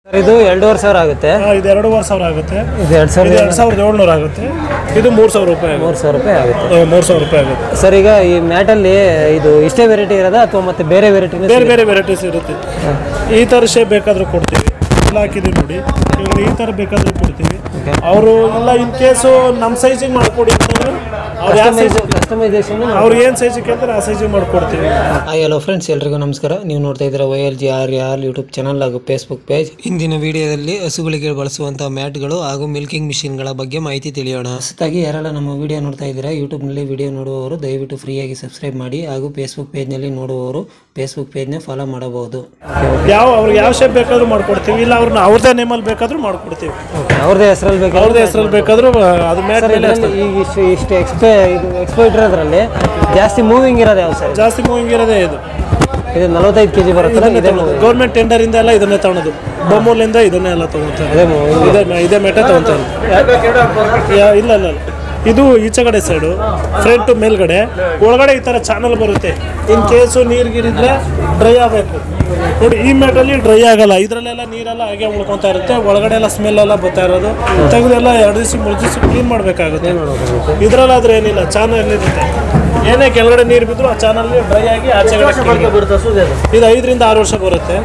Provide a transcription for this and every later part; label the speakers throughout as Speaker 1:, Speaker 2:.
Speaker 1: Sir ಇದು ಎರಡೂವರೆ ಸಾವಿರ ಆಗುತ್ತೆ
Speaker 2: ಆ, ಇದು ಎರಡೂವರೆ ಸಾವಿರ ಆಗುತ್ತೆ
Speaker 1: ಇದು ಎರಡು
Speaker 2: ಇದು
Speaker 1: ಸಾವಿರದ
Speaker 2: ಎರಡು ಸಾವಿರದ ಏಳ್ನೂರು ಆಗುತ್ತೆ ಇದು ಮೂರು ಸಾವಿರ ರೂಪಾಯಿ ಆಗುತ್ತೆ
Speaker 1: ಮೂರು ಸಾವಿರ ರೂಪಾಯಿ ಆಗುತ್ತೆ
Speaker 2: ಆ, ಮೂರು ಸಾವಿರ ರೂಪಾಯಿ ಆಗುತ್ತೆ
Speaker 1: ಸರ್ ಈಗ ಈ ಮ್ಯಾಟಲ್ಲಿ ಇದು ಇಷ್ಟೇ ವೆರೈಟಿ ಇರೋದಾ ಅಥವಾ ಮತ್ತೆ ಬೇರೆ ವೆರೈಟಿನ
Speaker 2: ಬೇರೆ ಬೇರೆ ವೆರೈಟೀಸ್ ಇರುತ್ತೆ ಈ ಥರ ಶೇಪ್ ಬೇಕಾದರೂ ಕೊಡ್ತೀವಿ ಎಲ್ಲ ಹಾಕಿದ್ದೀವಿ ನೋಡಿ ಇವಾಗ ಈ ಥರ ಬೇಕಾದರೂ ಕೊಡ್ತೀವಿ ಅವರು ಇಲ್ಲ ಇನ್ ಕೇಸು ನಮ್ಮ ಸೈಜಿಗೆ ಮಾಡಿಕೊಡಿ ಅಂತಂದ್ರೆ ಅವ್ರು ಯಾವ ಸೈಜ್
Speaker 1: ಕಸ್ಟಮೈಸೇಷನ್
Speaker 2: ಅವ್ರು ಏನು ಸೈಜಿಗೆ ಕೇಳ್ತಾರೆ ಆ ಸೈಜಿಗೆ ಮಾಡಿಕೊಡ್ತೀವಿ
Speaker 1: ಹಾಯ್ ಹಲೋ ಫ್ರೆಂಡ್ಸ್ ಎಲ್ರಿಗೂ ನಮಸ್ಕಾರ ನೀವು ನೋಡ್ತಾ ಇದ್ದೀರಾ Y L G R R YouTube channel ಹಾಗೂ ಫೇಸ್ಬುಕ್ ಪೇಜ್ ಇಂದಿನ ವಿಡಿಯೋದಲ್ಲಿ ಹಸುಗಳಿಗೆ ಬಳಸುವಂತಹ ಮ್ಯಾಟ್ಗಳು ಹಾಗೂ ಮಿಲ್ಕಿಂಗ್ ಮಿಷಿನ್ಗಳ ಬಗ್ಗೆ ಮಾಹಿತಿ ತಿಳಿಯೋಣ ಹೊಸದಾಗಿ ಯಾರೆಲ್ಲ ನಮ್ಮ ವಿಡಿಯೋ ನೋಡ್ತಾ ಇದ್ದೀರಾ ಯೂಟ್ಯೂಬ್ನಲ್ಲಿ ವಿಡಿಯೋ ನೋಡುವವರು ದಯವಿಟ್ಟು ಫ್ರೀಯಾಗಿ ಸಬ್ಸ್ಕ್ರೈಬ್ ಮಾಡಿ ಹಾಗೂ ಫೇಸ್ಬುಕ್ ಪೇಜ್ನಲ್ಲಿ ನೋಡುವವರು ಫೇಸ್ಬುಕ್ ಪೇಜ್ನ ಫಾಲೋ ಮಾಡಬಹುದು
Speaker 2: ಯಾವ ಅವ್ರಿಗೆ ಯಾವ ಶೇಪ್ ಬೇಕಾದರೂ ಮಾಡ್ಕೊಡ್ತೀವಿ ಇಲ್ಲ ಅವ್ರನ್ನ ಅವ್ರದ್ದೇ ನೇಮಲ್ಲಿ ಬೇಕಾದರೂ ಮಾಡ್ಕೊಡ್ತೀವಿ
Speaker 1: ಅವ್ರದ್ದೇ ಹೆಸರಲ್ಲಿ ಬೇಕಾದ್ರೆ
Speaker 2: ಅವ್ರದ್ದೇ ಹೆಸರಲ್ಲಿ ಬೇಕಾದರೂ ಅದು ಮ್ಯಾಟ್ ಮೇಲೆ
Speaker 1: ಇದರಲ್ಲಿ ಈಗ ಇಷ್ಟು ಇಷ್ಟು ಎಕ್ಸ್ಪೆ ಇದು ಎಕ್ಸ್ಪೋ ಇಟ್ಟಿರೋದ್ರಲ್ಲಿ ಜಾಸ್ತಿ ಮೂವಿಂಗ್ ಇರೋದು ಯಾವ ಸರ್
Speaker 2: ಜಾಸ್ತಿ ಮೂವಿಂಗ್ ಇರೋದೇ ಇದು
Speaker 1: ಇದು ನಲವತ್ತೈದು ಕೆಜಿ ಬರುತ್ತಲ್ಲ ಇದೇ moving.
Speaker 2: ಗೌರ್ಮೆಂಟ್ ಟೆಂಡರಿಂದ ಎಲ್ಲ ಇದನ್ನೇ ತಗೊಳೋದು ಬೊಮ್ಮೂಲಿಂದ ಇದನ್ನೇ ಎಲ್ಲ ತಗೊತಾರೆ
Speaker 1: ಅದೇ ಮೂವಿಂಗ್
Speaker 2: ಇದೇ ಇದೇ ಮೆಟ ತಗೊತಾರೆ ಯಾ- ಇಲ್ಲ ಇಲ್ಲ ಇಲ್ಲ. ಇದು ಈಚೆ ಕಡೆ ಸೈಡು ಫ್ರಂಟ್ ಮೇಲ್ಗಡೆ ಒಳಗಡೆ ಈ ಥರ ಚಾನಲ್ ಬರುತ್ತೆ ಇನ್ ಕೇಸು ನೀರು ಗೀರಿದ್ರೆ ಡ್ರೈ ಆಗಬೇಕು ನೋಡಿ ಈ ಮ್ಯಾಟಲ್ಲಿ ಡ್ರೈ ಆಗಲ್ಲ ಇದರಲ್ಲೆಲ್ಲ ನೀರೆಲ್ಲ ಹಾಗೆ ಉಳ್ಕೊತಾ ಇರುತ್ತೆ ಒಳಗಡೆ ಎಲ್ಲ ಸ್ಮೆಲ್ ಎಲ್ಲ ಬರ್ತಾ ಇರೋದು ತೆಗೆದೆಲ್ಲ ಎರಡು ದಿವಸ ಮೂರು ದಿವಸ ಕ್ಲೀನ್ ಮಾಡಬೇಕಾಗುತ್ತೆ ಇದರಲ್ಲಾದ್ರೆ ಏನಿಲ್ಲ ಚಾನಲ್ ಇರುತ್ತೆ ಏನೇ ಕೆಳಗಡೆ ನೀರು ಬಿದ್ದರೂ ಆ ಚಾನಲ್ ಡ್ರೈ ಆಗಿ ಆಚೆ ಕಡೆ ಇದು ಐದರಿಂದ ಆರು ವರ್ಷ ಬರುತ್ತೆ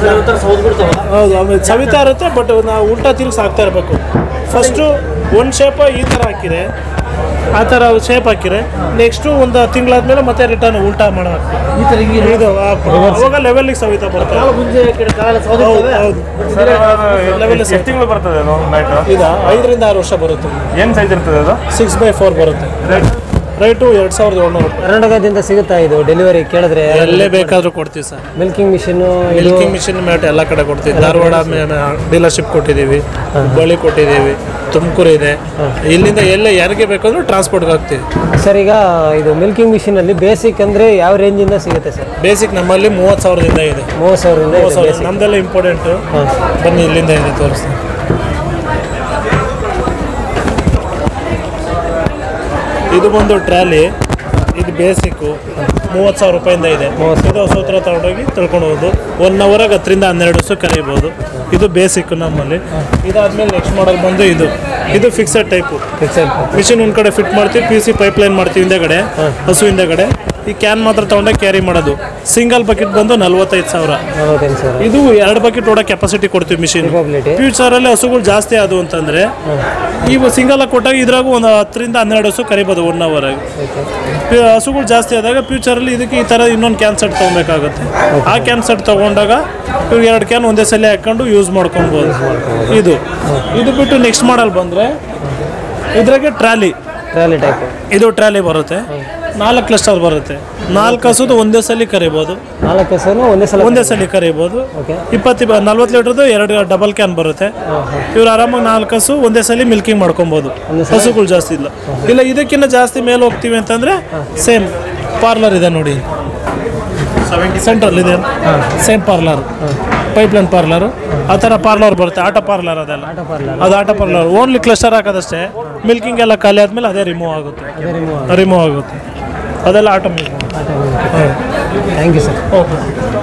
Speaker 2: ಹೌದು ಆಮೇಲೆ ಸವಿತಾ ಇರುತ್ತೆ ಬಟ್ ನಾವು ಉಲ್ಟಾ ತಿರುಗಿಸಿ ಹಾಕ್ತಾ ಇರಬೇಕು ಫಸ್ಟು ಒಂದು ಶೇಪ ಈ ಥರ ಹಾಕಿರೆ ಆ ಥರ ಶೇಪ್ ಹಾಕಿರೆ ನೆಕ್ಸ್ಟು ಒಂದು ತಿಂಗಳಾದ್ಮೇಲೆ ಮತ್ತೆ ರಿಟರ್ನ್ ಉಲ್ಟಾ ಮಾಡೋ ಇದು ಹಾಕ್ಬಿಡು. ಅವಾಗ ಲೆವೆಲ್ಗೆ ಸವಿತಾ ಬರುತ್ತೆ ಹೌದು ಹೌದು ಲೆವೆಲ್
Speaker 3: ಎಷ್ಟು ತಿಂಗಳು ಬರ್ತದೆ ಅದು ನೈಟ್
Speaker 2: ಇದು ಐದರಿಂದ ಆರು ವರ್ಷ ಬರುತ್ತೆ
Speaker 3: ಏನು ಸೈಜ್ ಇರ್ತದೆ ಅದು
Speaker 2: ಸಿಕ್ಸ್ ಬೈ ಫೋರ್ ಬರುತ್ತೆ ರೈಟು ಎರಡು ಸಾವಿರದ ಏಳ್ನೂರು ರೂಪಾಯಿ
Speaker 1: ಕರ್ನಾಟಕದಿಂದ ಸಿಗುತ್ತಾ ಇದು ಡೆಲಿವರಿ ಕೇಳಿದ್ರೆ
Speaker 2: ಎಲ್ಲೇ ಬೇಕಾದರೂ ಕೊಡ್ತೀವಿ sir
Speaker 1: milking machine
Speaker 2: milking machine mat ಎಲ್ಲ ಕಡೆ ಕೊಡ್ತೀವಿ ಧಾರವಾಡ ಡೀಲರ್ಶಿಪ್ ಕೊಟ್ಟಿದ್ದೀವಿ ಹುಬ್ಬಳ್ಳಿ ಕೊಟ್ಟಿದ್ದೀವಿ ತುಮಕೂರು ಇದೆ ಇಲ್ಲಿಂದ ಎಲ್ಲ ಯಾರಿಗೆ ಬೇಕಾದ್ರೂ ಟ್ರಾನ್ಸ್ಪೋರ್ಟ್ಗೆ ಹಾಕ್ತೀವಿ
Speaker 1: ಸರ್ ಈಗ ಇದು ಮಿಲ್ಕಿಂಗ್ ಮಿಷಿನ್ ಅಲ್ಲಿ ಬೇಸಿಕ್ ಅಂದ್ರೆ ಯಾವ ರೇಂಜ್ ಇಂದ ಸಿಗುತ್ತೆ ಸರ್
Speaker 2: ಬೇಸಿಕ್ ನಮ್ಮಲ್ಲಿ ಮೂವತ್ತು ಸಾವಿರದಿಂದ ಇದೆ
Speaker 1: ಮೂವತ್ತು ಸಾವಿರದಿಂದ
Speaker 2: ಮೂವತ್ತು ಸಾವಿರ ನಮ್ದೆಲ್ಲ ಇಂಪಾರ್ಟೆಂಟು ಬನ್ನಿ ಇಲ್ಲಿಂದ ಇದೆ ತೋರಿಸ್ತೀನಿ ಇದು ಬಂದು ಟ್ರಾಲಿ ಇದು ಬೇಸಿಕ್ಕು ಮೂವತ್ತು ಸಾವಿರ ರೂಪಾಯಿಂದ ಇದೆ ಇದು ಸೂತ್ರ ತಗೊಂಡೋಗಿ ತಿಳ್ಕೊಂಡು ಹೋಗೋದು ಒನ್ ಅವರಾಗ ಹತ್ತರಿಂದ ಹನ್ನೆರಡು ದಿವಸ ಕರೀಬೋದು ಇದು ಬೇಸಿಕ್ ನಮ್ಮಲ್ಲಿ ಇದಾದ್ಮೇಲೆ ನೆಕ್ಸ್ಟ್ ಮಾಡಲ್ ಬಂದು ಇದು ಇದು ಫಿಕ್ಸೆಡ್ ಟೈಪು
Speaker 1: ಫಿಕ್ಸೆಡ್
Speaker 2: ಮಿಷಿನ್ ಒಂದು ಕಡೆ ಫಿಟ್ ಮಾಡ್ತೀವಿ ಪಿ ಸಿ ಪೈಪ್ ಲೈನ್ ಮಾಡ್ತೀವಿ ಹಿಂದೆಗಡೆ ಹಸು ಹಿಂದೆಗಡೆ ಈ ಕ್ಯಾನ್ ಮಾತ್ರ ತಗೊಂಡಾಗ ಕ್ಯಾರಿ ಮಾಡೋದು ಸಿಂಗಲ್ ಬಕೆಟ್ ಬಂದು ನಲ್ವತ್ತೈದು ಸಾವಿರ
Speaker 1: ನಲವತ್ತೈದು ಸಾವಿರ
Speaker 2: ಇದು ಎರಡು ಬಕೆಟ್ ಓಡೋ ಕೆಪಾಸಿಟಿ ಕೊಡ್ತೀವಿ ಮಿಷಿನ್
Speaker 1: Capability.
Speaker 2: ಫ್ಯೂಚರಲ್ಲಿ ಹಸುಗಳು ಜಾಸ್ತಿ ಆದವು ಅಂತಂದ್ರೆ ಇವು ಸಿಂಗಲ್ ಆಗಿ ಕೊಟ್ಟಾಗ ಇದ್ರಾಗ ಒಂದು ಹತ್ತರಿಂದ ಹನ್ನೆರಡು ಹಸು ಕರಿಬೋದು ಒನ್ ಅವರ್ ಆಗಿ ಫ್ಯೂ- ಹಸುಗಳು ಜಾಸ್ತಿ ಆದಾಗ ಫ್ಯೂಚರಲ್ಲಿ ಇದಕ್ಕೆ ಈ ಥರ ಇನ್ನೊಂದು ಕ್ಯಾನ್ ಸೆಟ್ ತೊಗೊಬೇಕಾಗುತ್ತೆ ಆ ಕ್ಯಾನ್ ಸೆಟ್ ತೊಗೊಂಡಾಗ ಇವ್ರು ಎರಡು ಕ್ಯಾನ್ ಒಂದೇ ಸಲ ಹಾಕೊಂಡು ಯೂಸ್ ಮಾಡ್ಕೊಬೋದು ಇದು ಇದು ಬಿಟ್ಟು ನೆಕ್ಸ್ಟ್ ಮಾಡಲ್ ಬಂದರೆ ಇದ್ರಾಗೆ ಟ್ರಾಲಿ
Speaker 1: ಟ್ರಾಲಿ ಟೈಪ್
Speaker 2: ಇದು ಟ್ರಾಲಿ ಬರುತ್ತೆ ನಾಲ್ಕು ಕ್ಲಸ್ಟರ್ ಬರುತ್ತೆ ನಾಲ್ಕು ಹಸುದು ಒಂದೇ ಸಲ ಕರಿಬೋದು
Speaker 1: ನಾಲ್ಕು ಹೆಸರು ಒಂದೇ ಸಲ
Speaker 2: ಒಂದೇ ಸಲ ಕರಿಬೋದು
Speaker 1: ಓಕೆ
Speaker 2: ಇಪ್ಪತ್ತು ನಲ್ವತ್ತು ಲೀಟ್ರದ್ದು ಎರಡು ಡಬಲ್ ಕ್ಯಾನ್ ಬರುತ್ತೆ ಇವ್ರು ಆರಾಮಾಗಿ ನಾಲ್ಕು ಹಸು ಒಂದೇ ಸಲ ಮಿಲ್ಕಿಂಗ್ ಮಾಡ್ಕೊಬೋದು ಹಸುಗಳು ಜಾಸ್ತಿ ಇಲ್ಲ ಇಲ್ಲ ಇದಕ್ಕಿಂತ ಜಾಸ್ತಿ ಮೇಲೆ ಹೋಗ್ತೀವಿ ಅಂತಂದ್ರೆ ಸೇಮ್ ಪಾರ್ಲರ್ ಇದೆ ನೋಡಿ ಸೆಂಟ್ರಲ್ ಇದೆ ಸೇಮ್ ಪಾರ್ಲರ್ ಪೈಪ್ಲೈನ್ ಪಾರ್ಲರ್ ಆ ಥರ ಪಾರ್ಲರ್ ಬರುತ್ತೆ ಆಟೋ ಪಾರ್ಲರ್ ಅದೆಲ್ಲ
Speaker 1: ಆಟೋ ಪಾರ್ಲರ್
Speaker 2: ಅದು ಆಟೋ ಪಾರ್ಲರ್ ಓನ್ಲಿ ಕ್ಲಸ್ಟರ್ ಹಾಕೋದಷ್ಟೇ ಮಿಲ್ಕಿಂಗ್ ಎಲ್ಲ ಖಾಲಿ ಆದ್ಮೇಲೆ ಅದೇ ರಿಮೂವ್ ಆಗುತ್ತೆ
Speaker 1: ಅದೇ ರಿಮೂವ್
Speaker 2: ರಿಮೂವ್ ಆಗುತ್ತೆ ಅದೆಲ್ಲ automatic
Speaker 1: thank you sir
Speaker 2: okay